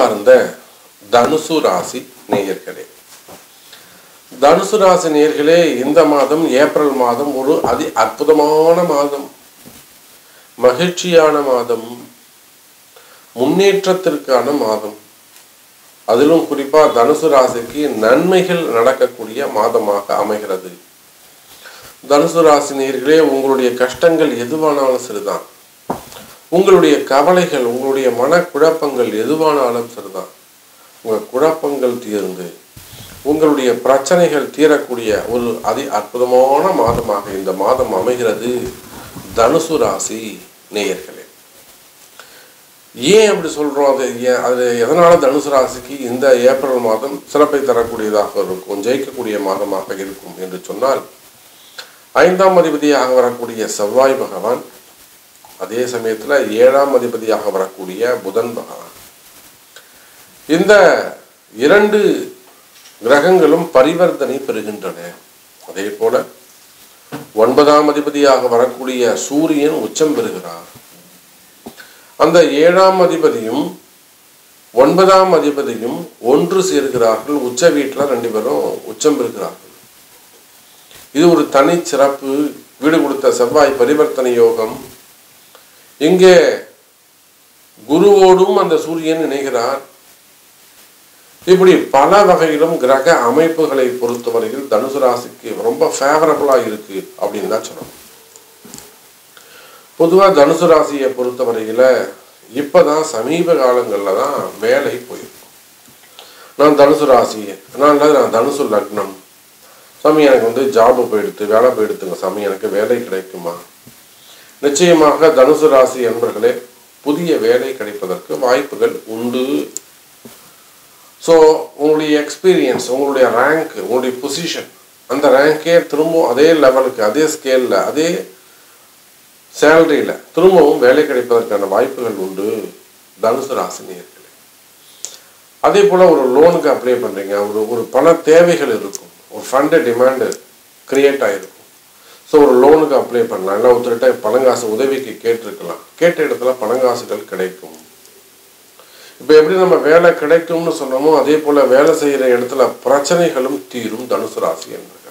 அன்பார்ந்த தனுசு ராசி நேயர்களே தனுசு ராசி நேயர்களே இந்த மாதம் ஏப்ரல் மாதம் ஒரு அதி அற்புதமான மாதம் மகிழ்ச்சியான மாதம் முன்னேற்றத்திற்கான மாதம் அதிலும் குறிப்பா தனுசு ராசிக்கு நன்மைகள் நடக்கக்கூடிய மாதமாக அமைகிறது தனுசு ராசி நேயர்களே உங்களுடைய கஷ்டங்கள் எதுவானாலும் சரிதான் உங்களுடைய கவலைகள் உங்களுடைய மனக்குழப்பங்கள் எதுவானாலும் சரிதான் உங்க குழப்பங்கள் தீர்ந்து உங்களுடைய பிரச்சனைகள் தீரக்கூடிய ஒரு அதி அற்புதமான மாதமாக இந்த மாதம் அமைகிறது தனுசு ராசி நேயர்களே ஏன் அப்படி சொல்றோம் அது ஏன் அது எதனால தனுசு ராசிக்கு இந்த ஏப்ரல் மாதம் சிறப்பை தரக்கூடியதாக இருக்கும் ஜெயிக்கக்கூடிய மாதமாக இருக்கும் என்று சொன்னால் ஐந்தாம் அதிபதியாக வரக்கூடிய செவ்வாய் பகவான் அதே சமயத்துல ஏழாம் அதிபதியாக வரக்கூடிய புதன் பகவான் இந்த இரண்டு கிரகங்களும் பரிவர்த்தனை பெறுகின்றன அதே போல ஒன்பதாம் அதிபதியாக வரக்கூடிய சூரியன் உச்சம் பெறுகிறார் அந்த ஏழாம் அதிபதியும் ஒன்பதாம் அதிபதியும் ஒன்று சேர்கிறார்கள் உச்ச வீட்டில் ரெண்டு பேரும் உச்சம் பெறுகிறார்கள் இது ஒரு தனி சிறப்பு வீடு கொடுத்த செவ்வாய் பரிவர்த்தனை யோகம் இங்கே குருவோடும் அந்த சூரியன் இணைகிறார் இப்படி பல வகையிலும் கிரக அமைப்புகளை பொறுத்தவரையில் தனுசு ராசிக்கு ரொம்ப ஃபேவரபுளா இருக்கு அப்படின்னு தான் சொல்லணும் பொதுவா தனுசு ராசியை பொறுத்தவரையில இப்பதான் சமீப காலங்கள்ல தான் வேலை போயிருக்கும் நான் தனுசு ராசி நான் இல்லை நான் தனுசு லக்னம் சாமி எனக்கு வந்து ஜாபு போயிடுத்து வேலை போயிடுத்துங்க சாமி எனக்கு வேலை கிடைக்குமா நிச்சயமாக தனுசு ராசி என்பர்களே புதிய வேலை கிடைப்பதற்கு வாய்ப்புகள் உண்டு ஸோ உங்களுடைய எக்ஸ்பீரியன்ஸ் உங்களுடைய ரேங்க் உங்களுடைய பொசிஷன் அந்த ரேங்கே திரும்பவும் அதே லெவலுக்கு அதே ஸ்கேலில் அதே சேலரியில் திரும்பவும் வேலை கிடைப்பதற்கான வாய்ப்புகள் உண்டு தனுசு ராசி நேர்களே அதே போல் ஒரு லோனுக்கு அப்ளை பண்ணுறீங்க ஒரு ஒரு பண தேவைகள் இருக்கும் ஒரு ஃபண்டு டிமாண்டு கிரியேட் ஆகிருக்கும் ஸோ ஒரு லோனுக்கு அப்ளை பண்ணலாம் இல்லை ஒருத்தர்கிட்ட பணங்காசு உதவிக்கு கேட்டிருக்கலாம் கேட்ட இடத்துல பணங்காசுகள் கிடைக்கும் இப்போ எப்படி நம்ம வேலை கிடைக்கும்னு சொன்னோமோ அதே போல வேலை செய்கிற இடத்துல பிரச்சனைகளும் தீரும் தனுசு ராசி என்பர்கள்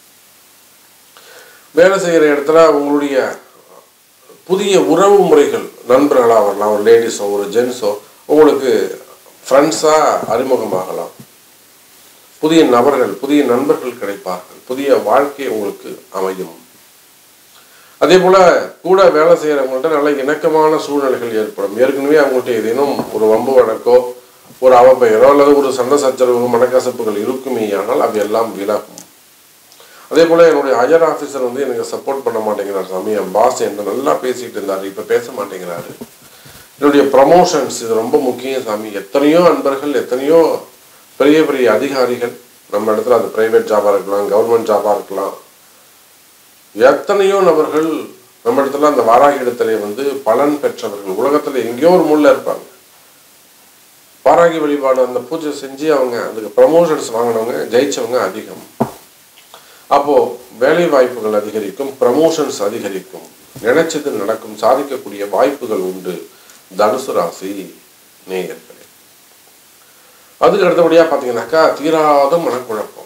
வேலை செய்கிற இடத்துல உங்களுடைய புதிய உறவு முறைகள் நண்பர்களாக வரலாம் ஒரு லேடிஸோ ஒரு ஜென்ஸோ உங்களுக்கு ஃப்ரெண்ட்ஸாக அறிமுகமாகலாம் புதிய நபர்கள் புதிய நண்பர்கள் கிடைப்பார்கள் புதிய வாழ்க்கை உங்களுக்கு அமையும் அதே போல கூட வேலை செய்கிறவங்கள்ட்ட நல்ல இணக்கமான சூழ்நிலைகள் ஏற்படும் ஏற்கனவே அவங்கள்ட்ட ஏதேனும் ஒரு வம்பு வழக்கோ ஒரு அவப்பெயரோ அல்லது ஒரு சண்டை சச்சரவு மனக்கசப்புகள் இருக்குமே ஆனால் அவை எல்லாம் விலகும் அதே போல என்னுடைய ஹையர் ஆஃபீஸர் வந்து எனக்கு சப்போர்ட் பண்ண மாட்டேங்கிறார் சாமி என் பாஸ் என்ன நல்லா பேசிட்டு இருந்தார் இப்போ பேச மாட்டேங்கிறாரு என்னுடைய ப்ரமோஷன்ஸ் இது ரொம்ப முக்கியம் சாமி எத்தனையோ அன்பர்கள் எத்தனையோ பெரிய பெரிய அதிகாரிகள் நம்ம இடத்துல அது பிரைவேட் ஜாபாக இருக்கலாம் கவர்மெண்ட் ஜாபாக இருக்கலாம் எத்தனையோ நபர்கள் நம்ம இடத்துல அந்த வாராகி இடத்துல வந்து பலன் பெற்றவர்கள் உலகத்துல எங்கேயோ ஒரு முள்ள இருப்பாங்க வாராகி வழிபாடு அந்த பூஜை செஞ்சு அவங்க அதுக்கு ப்ரமோஷன்ஸ் வாங்கினவங்க ஜெயிச்சவங்க அதிகம் அப்போ வேலை வாய்ப்புகள் அதிகரிக்கும் ப்ரமோஷன்ஸ் அதிகரிக்கும் நினைச்சது நடக்கும் சாதிக்கக்கூடிய வாய்ப்புகள் உண்டு தனுசு ராசி நேயர்களே அதுக்கு அடுத்தபடியா பார்த்தீங்கன்னாக்கா தீராத மனக்குழப்பம்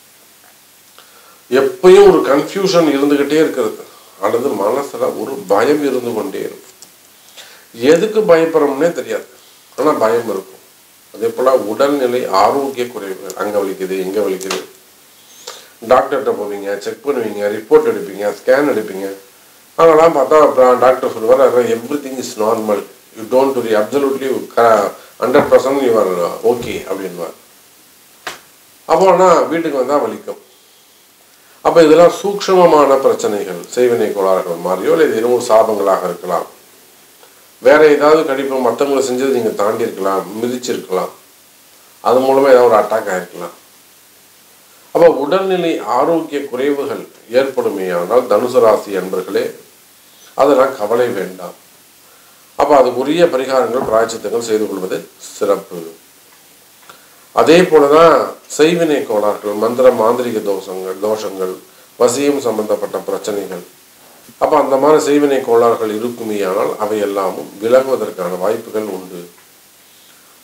எப்பயும் ஒரு கன்ஃபியூஷன் இருந்துகிட்டே இருக்கிறது அல்லது மனசுல ஒரு பயம் இருந்து கொண்டே இருக்கும் எதுக்கு பயப்படுறோம்னே தெரியாது ஆனா பயம் இருக்கும் அதே போல உடல்நிலை ஆரோக்கிய குறைவுகள் அங்க வலிக்குது எங்க வலிக்குது டாக்டர்கிட்ட போவீங்க செக் பண்ணுவீங்க ரிப்போர்ட் எடுப்பீங்க ஸ்கேன் எடுப்பீங்க அதெல்லாம் பார்த்தா அப்புறம் டாக்டர் சொல்லுவார் everything is normal you don't do absolutely hundred percent you are okay அப்படின்வார் அப்போனா வீட்டுக்கு வந்தால் வலிக்கும் அப்போ இதெல்லாம் சூக்ஷ்மமான பிரச்சனைகள் செய்வினை கோளாறுகள் மாதிரியோ இல்லை ஏதேனும் சாபங்களாக இருக்கலாம் வேற ஏதாவது கடிப்பு மற்றவங்களை செஞ்சது நீங்கள் தாண்டி இருக்கலாம் மிதிச்சிருக்கலாம் அது மூலமாக ஏதாவது ஒரு அட்டாக் ஆயிருக்கலாம் அப்போ உடல்நிலை ஆரோக்கிய குறைவுகள் ஏற்படுமேயானால் தனுசு ராசி அன்பர்களே அதெல்லாம் கவலை வேண்டாம் அப்போ அதுக்குரிய பரிகாரங்கள் பிராய்ச்சித்தங்கள் செய்து கொள்வது சிறப்பு அதே போலதான் செய்வினை கோளாறுகள் மந்திர மாந்திரிக தோஷங்கள் தோஷங்கள் வசியம் சம்பந்தப்பட்ட பிரச்சனைகள் அப்ப அந்த மாதிரி செய்வினை கோளாறுகள் இருக்குமேயானால் அவை எல்லாமும் விலகுவதற்கான வாய்ப்புகள் உண்டு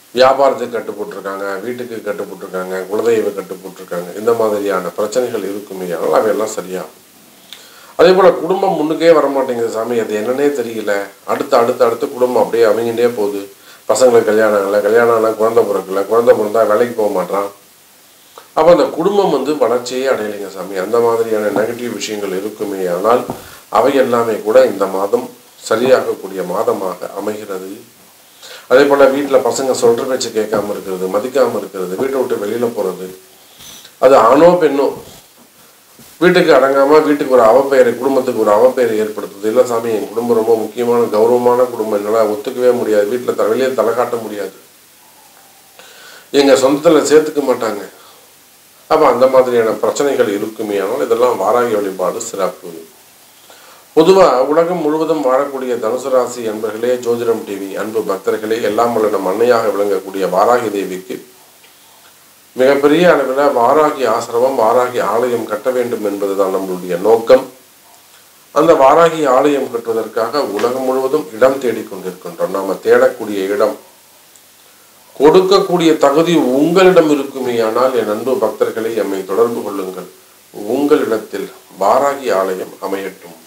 வியாபாரத்துக்கு கட்டு போட்டிருக்காங்க வீட்டுக்கு கட்டு போட்டிருக்காங்க குலதெய்வ கட்டு போட்டிருக்காங்க இந்த மாதிரியான பிரச்சனைகள் இருக்குமே ஆனால் அவையெல்லாம் சரியாகும் அதே போல் குடும்பம் முன்னுக்கே வர மாட்டேங்குது சாமி அது என்னன்னே தெரியல அடுத்து அடுத்து அடுத்து குடும்பம் அப்படியே அமைங்கிட்டே போகுது பசங்களுக்கு கல்யாணம் ஆகலை கல்யாணம் ஆனால் குழந்தை பிறக்கல குழந்தை பிறந்தா வேலைக்கு போக மாட்டான் அப்போ அந்த குடும்பம் வந்து வளர்ச்சியே அடையலைங்க சாமி அந்த மாதிரியான நெகட்டிவ் விஷயங்கள் இருக்குமே ஆனால் அவை எல்லாமே கூட இந்த மாதம் சரியாகக்கூடிய மாதமாக அமைகிறது அதே போல் வீட்டில் பசங்க சொல்கிற பேச்சு கேட்காம இருக்கிறது மதிக்காமல் இருக்கிறது வீட்டை விட்டு வெளியில் போகிறது அது ஆணோ பெண்ணோ வீட்டுக்கு அடங்காமல் வீட்டுக்கு ஒரு அவப்பெயரை குடும்பத்துக்கு ஒரு அவப்பெயரை ஏற்படுத்துது இல்லை சாமி என் குடும்பம் ரொம்ப முக்கியமான கௌரவமான குடும்பம் என்னால் ஒத்துக்கவே முடியாது வீட்டில் த வெளியே தலை காட்ட முடியாது எங்கள் சொந்தத்தில் சேர்த்துக்க மாட்டாங்க அப்போ அந்த மாதிரியான பிரச்சனைகள் இருக்குமே ஆனால் இதெல்லாம் வாராகி வழிபாடு சிறப்பு பொதுவாக உலகம் முழுவதும் வாழக்கூடிய தனுசு ராசி அன்பர்களே ஜோதிடம் டிவி அன்பு பக்தர்களே எல்லாம் வல்ல நம் அன்னையாக விளங்கக்கூடிய வாராகி தேவிக்கு மிகப்பெரிய அளவில் வாராகி ஆசிரமம் வாராகி ஆலயம் கட்ட வேண்டும் என்பதுதான் நம்மளுடைய நோக்கம் அந்த வாராகி ஆலயம் கட்டுவதற்காக உலகம் முழுவதும் இடம் தேடிக் கொண்டிருக்கின்றோம் நாம தேடக்கூடிய இடம் கொடுக்கக்கூடிய தகுதி உங்களிடம் இருக்குமேயானால் என் அன்பு பக்தர்களை எம்மை தொடர்பு கொள்ளுங்கள் உங்களிடத்தில் வாராகி ஆலயம் அமையட்டும்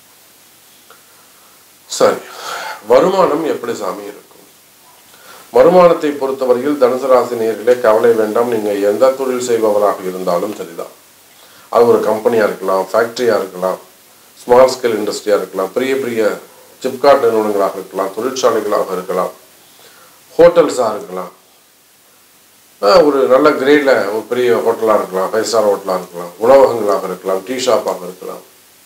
சரி வருமானம் எப்படி சாமி இருக்கும் வருமானத்தை பொறுத்தவரையில் தனுசு ராசி நேயர்களே கவலை வேண்டாம் நீங்க எந்த தொழில் செய்பவராக இருந்தாலும் சரிதான் அது ஒரு கம்பெனியா இருக்கலாம் ஃபேக்டரியா இருக்கலாம் ஸ்மால் ஸ்கேல் இண்டஸ்ட்ரியா இருக்கலாம் பெரிய பெரிய சிப்காட் நிறுவனங்களாக இருக்கலாம் தொழிற்சாலைகளாக இருக்கலாம் ஹோட்டல்ஸாக இருக்கலாம் ஆஹ் ஒரு நல்ல கிரேடில் ஒரு பெரிய ஹோட்டலாக இருக்கலாம் ஃபைவ் ஸ்டார் ஹோட்டலாக இருக்கலாம் உணவகங்களாக இருக்கலாம் டீ ஷாப்பாக இருக்கலாம்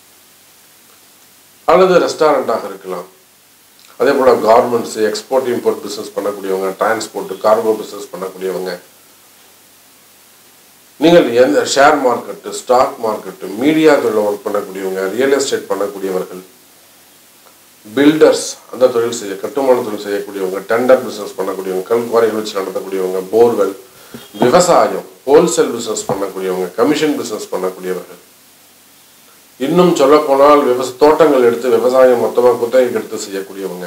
அல்லது ரெஸ்டாரண்ட்டாக இருக்கலாம் அதே போல் கார்மெண்ட்ஸ் எக்ஸ்போர்ட் இம்போர்ட் பிஸ்னஸ் பண்ணக்கூடியவங்க டிரான்ஸ்போர்ட் கார்கோ பிஸ்னஸ் பண்ணக்கூடியவங்க நீங்கள் எந்த share market stock market media தொழில் ஒர்க் பண்ணக்கூடியவங்க ரியல் எஸ்டேட் பண்ணக்கூடியவர்கள் பில்டர்ஸ் அந்த தொழில் செய்ய கட்டுமான தொழில் செய்யக்கூடியவங்க டெண்டர் பிஸ்னஸ் பண்ணக்கூடியவங்க கல் குவாரிகள் வச்சு நடத்தக்கூடியவங்க போர்வெல் விவசாயம் ஹோல்சேல் பிஸ்னஸ் பண்ணக்கூடியவங்க கமிஷன் பிஸ்னஸ் பண்ணக்கூடியவர்கள் இன்னும் சொல்ல போனால் விவச தோட்டங்கள் எடுத்து விவசாயம் மொத்தமாக குத்தகைக்கு எடுத்து செய்யக்கூடியவங்க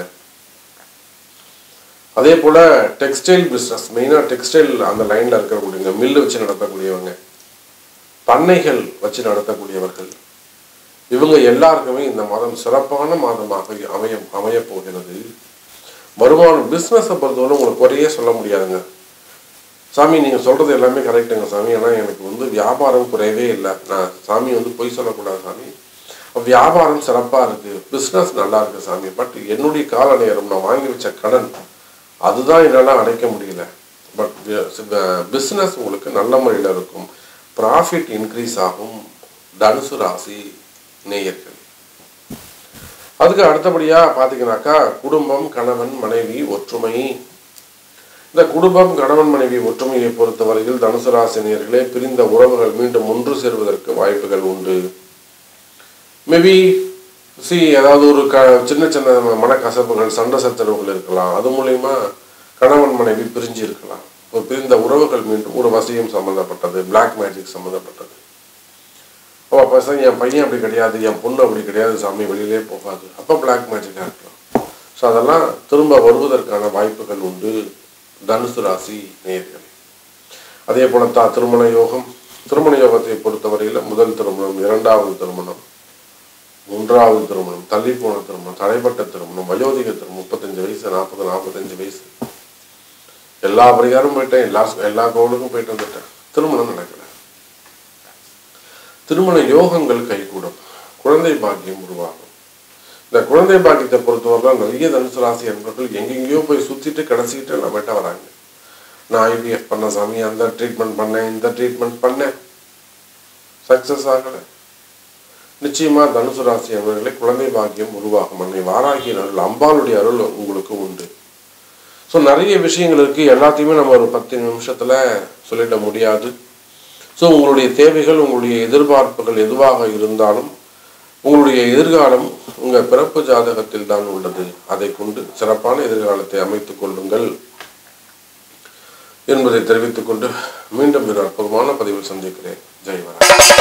அதே போல டெக்ஸ்டைல் பிஸ்னஸ் மெயினாக டெக்ஸ்டைல் அந்த லைனில் இருக்கக்கூடியவங்க மில்லு வச்சு நடத்தக்கூடியவங்க பண்ணைகள் வச்சு நடத்தக்கூடியவர்கள் இவங்க எல்லாருக்குமே இந்த மாதம் சிறப்பான மாதமாக அமைய அமைய போகிறது வருமானம் பிஸ்னஸை பொறுத்தவரை உங்களுக்கு குறையே சொல்ல முடியாதுங்க சாமி நீங்கள் சொல்கிறது எல்லாமே கரெக்டுங்க சாமி ஆனால் எனக்கு வந்து வியாபாரம் குறையவே இல்லை நான் சாமி வந்து பொய் சொல்லக்கூடாது சாமி வியாபாரம் சிறப்பாக இருக்குது பிஸ்னஸ் நல்லா இருக்குது சாமி பட் என்னுடைய கால நேரம் நான் வாங்கி வச்ச கடன் அதுதான் என்னால் அடைக்க முடியல பட் பிஸ்னஸ் உங்களுக்கு நல்ல முறையில் இருக்கும் ப்ராஃபிட் இன்க்ரீஸ் ஆகும் தனுசு ராசி நேயர்கள் அதுக்கு அடுத்தபடியாக பார்த்தீங்கன்னாக்கா குடும்பம் கணவன் மனைவி ஒற்றுமை இந்த குடும்பம் கணவன் மனைவி ஒற்றுமையை பொறுத்தவரையில் தனுசு ராசி நேயர்களே பிரிந்த உறவுகள் மீண்டும் ஒன்று சேர்வதற்கு வாய்ப்புகள் உண்டு மேபி சி ஏதாவது ஒரு க சின்ன சின்ன மனக்கசப்புகள் சண்டை சச்சரவுகள் இருக்கலாம் அது மூலயமா கணவன் மனைவி பிரிஞ்சு இருக்கலாம் ஒரு பிரிந்த உறவுகள் மீண்டும் ஒரு வசியம் சம்மந்தப்பட்டது பிளாக் மேஜிக் சம்மந்தப்பட்டது ஓ பசங்க என் பையன் அப்படி கிடையாது என் பொண்ணு அப்படி கிடையாது சாமி வெளியிலே போகாது அப்போ பிளாக் மேஜிக்காக இருக்கலாம் ஸோ அதெல்லாம் திரும்ப வருவதற்கான வாய்ப்புகள் உண்டு தனுசு ராசி நேர்கள் அதே போல தா திருமண யோகம் திருமண யோகத்தை பொறுத்தவரையில் முதல் திருமணம் இரண்டாவது திருமணம் மூன்றாவது திருமணம் தள்ளி போன திருமணம் தடைப்பட்ட திருமணம் வயோதிக திருமணம் முப்பத்தஞ்சு வயசு நாற்பது நாற்பத்தஞ்சு வயசு எல்லா பரிகாரம் போயிட்டேன் எல்லா எல்லா கோவிலுக்கும் போயிட்டு வந்துட்டேன் திருமணம் நடக்கல திருமண யோகங்கள் கைகூடும் குழந்தை பாக்கியம் உருவாகும் இந்த குழந்தை பாக்கியத்தை பொறுத்தவரை நிறைய தனுசு ராசி என்பவர்கள் எங்கெங்கேயோ போய் சுற்றிட்டு கிடச்சிக்கிட்டு நம்மகிட்ட வராங்க நான் ஐவிஎஃப் பண்ண சாமி அந்த ட்ரீட்மெண்ட் பண்ணேன் இந்த ட்ரீட்மெண்ட் பண்ணேன் சக்ஸஸ் ஆகலை நிச்சயமா தனுசு ராசி அவர்களே குழந்தை பாக்கியம் உருவாகும் அன்னை வாராகிய அருள் அம்பாளுடைய அருள் உங்களுக்கு உண்டு ஸோ நிறைய விஷயங்கள் இருக்குது எல்லாத்தையுமே நம்ம ஒரு பத்து நிமிஷத்தில் சொல்லிட முடியாது ஸோ உங்களுடைய தேவைகள் உங்களுடைய எதிர்பார்ப்புகள் எதுவாக இருந்தாலும் உங்களுடைய எதிர்காலம் உங்கள் பிறப்பு ஜாதகத்தில் தான் உள்ளது அதை கொண்டு சிறப்பான எதிர்காலத்தை அமைத்துக் கொள்ளுங்கள் என்பதை தெரிவித்துக் கொண்டு மீண்டும் ஒரு அற்புதமான பதிவில் சந்திக்கிறேன் ஜெய் வரா